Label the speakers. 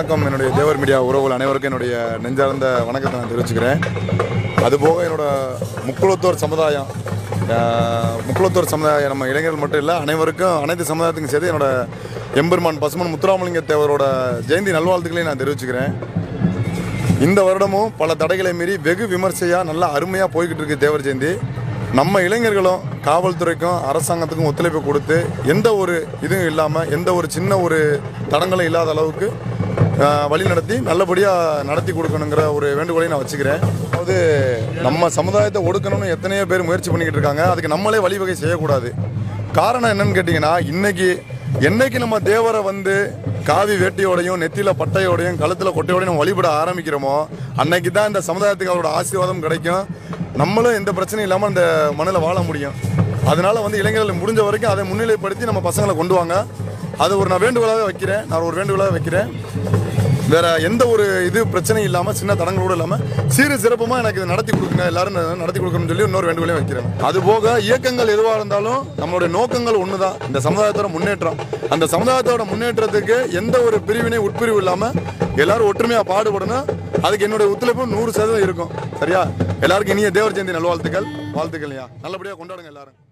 Speaker 1: வணக்கம் என்னுடைய தேவர் மீடியா உறவுகள் அனைவருக்கும் என்னுடைய நெஞ்சார்ந்த வணக்கத்தை நான் தெரிவிச்சுக்கிறேன் அதுபோக என்னோட முக்குளத்தோர் சமுதாயம் ஆஹ், முக்குளத்தோர் சமுதாயம் நம்ம இளைஞர்கள் மட்டும் இல்லை அனைவருக்கும் அனைத்து சமுதாயத்துக்கும் சேர்த்து என்னோட எம்பெருமான் பசுமன் முத்துராமலிங்க தேவரோட ஜெயந்தி நல்வாழ்த்துக்களையும் நான் தெரிவிச்சுக்கிறேன் இந்த வருடமும் பல தடைகளை மீறி வெகு விமர்சையாக நல்லா அருமையாக போய்கிட்டு இருக்கு தேவர் ஜெயந்தி நம்ம இளைஞர்களும் காவல்துறைக்கும் அரசாங்கத்துக்கும் ஒத்துழைப்பு கொடுத்து எந்த ஒரு இதுவும் இல்லாமல் எந்த ஒரு சின்ன ஒரு தடங்களும் இல்லாத அளவுக்கு ஆஹ், வழி நடத்தி நல்லபடியாக நடத்தி கொடுக்கணுங்கிற ஒரு வேண்டுகோளையும் நான் வச்சுக்கிறேன் அதாவது நம்ம சமுதாயத்தை ஒடுக்கணும்னு எத்தனையோ பேர் முயற்சி பண்ணிக்கிட்டு இருக்காங்க அதுக்கு நம்மளே வழிவகை செய்யக்கூடாது காரணம் என்னன்னு கேட்டிங்கன்னா இன்னைக்கு என்னைக்கு நம்ம தேவரை வந்து காவி வேட்டியோடையும் நெத்தியில பட்டையோடையும் கழுத்துல கொட்டையோடையும் நம்ம வழிபட ஆரம்பிக்கிறோமோ அன்னைக்கு தான் இந்த சமுதாயத்துக்கு அவரோட ஆசீர்வாதம் கிடைக்கும் நம்மளும் எந்த பிரச்சனையும் இல்லாமல் அந்த மண்ணில் வாழ முடியும் அதனால வந்து இளைஞர்கள் முடிஞ்ச வரைக்கும் அதை முன்னிலைப்படுத்தி நம்ம பசங்களை கொண்டு வாங்க அது ஒரு நான் வேண்டுகோளாகவே வைக்கிறேன் நான் ஒரு வேண்டுகோளாக வைக்கிறேன் வேற எந்த ஒரு இது பிரச்சனையும் இல்லாமல் சின்ன தடங்களோடு இல்லாமல் சீரு சிறப்புமா எனக்கு இது நடத்தி கொடுக்குங்க எல்லாரும் ந- நடத்தி கொடுக்கணும்னு சொல்லி இன்னொரு வேண்டுகோளையும் வைக்கிறேன் அது போக இயக்கங்கள் எதுவாக இருந்தாலும் நம்மளுடைய நோக்கங்கள் ஒன்று தான் இந்த சமுதாயத்தோட முன்னேற்றம் அந்த சமுதாயத்தோட முன்னேற்றத்துக்கு எந்த ஒரு பிரிவினை உட்பிரிவு இல்லாமல் எல்லாரும் ஒற்றுமையாக பாடுபடணும் அதுக்கு என்னுடைய ஒத்துழைப்பு நூறு சதவீதம் இருக்கும் சரியா எல்லாருக்கும் இனிய தேவர் ஜெயந்தி நல்வாழ்த்துக்கள் வாழ்த்துக்கள்யா நல்லபடியாக கொண்டாடுங்க எல்லாரும்